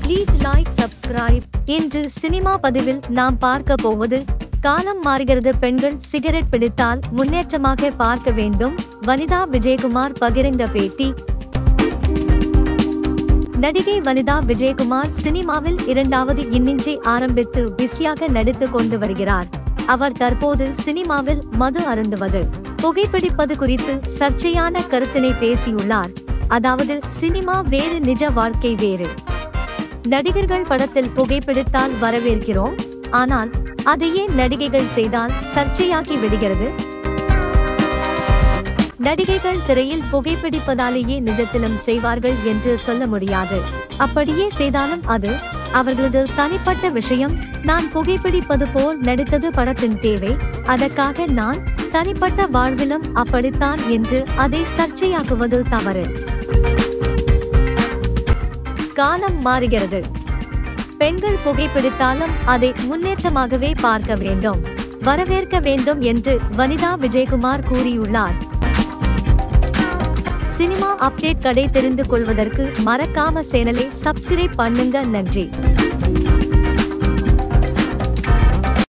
please like subscribe இன்று cinema பதிவில் நாம் பார்க்க போவது காலம் மாறுகிறது பெண்கள் சிகரெட் பிடித்தால் முன்னேற்றமாக பார்க்க வேண்டும் வனிதா விஜயகுமார் பகிரங்க பேட்டி நடிகை வனிதா விஜயகுமார் சினிமாவில் இரண்டாவது இன்னிஞ்சை ஆரம்பித்து பிஸியாக நடித்து கொண்டு வருகிறார் அவர் தற்போது சினிமாவில் மது அருந்துவது புகைப்பிடிப்பது குறித்து சர்ச்சையான கருத்தினை பேசியுள்ளார் அதாவது சினிமா வேறு நிஜ வாழ்க்கை வேறு நடிகர்கள் படத்தில் புகைப்பிடித்தால் வரவேற்கிறோம் ஆனால் அதையே நடிகைகள் செய்தால் சர்ச்சையாகி விடுகிறது நடிகைகள் திரையில் புகைப்பிடிப்பதாலேயே நிஜத்திலும் செய்வார்கள் என்று சொல்ல முடியாது அப்படியே செய்தாலும் அது அவர்களது தனிப்பட்ட விஷயம் நான் புகைப்பிடிப்பது போல் நடித்தது படத்தின் தேவை அதற்காக நான் தனிப்பட்ட வாழ்விலும் அப்படித்தான் என்று அதை சர்ச்சையாக்குவது தவறு காலம் மாறுகிறது பெண்கள் புகைப்பிடித்தாலும் அதை முன்னேற்றமாகவே பார்க்க வேண்டும் வரவேற்க வேண்டும் என்று வனிதா விஜயகுமார் கூறியுள்ளார் சினிமா அப்டேட் கடை தெரிந்து கொள்வதற்கு மறக்காம சேனலை சப்ஸ்கிரைப் பண்ணுங்க நன்றி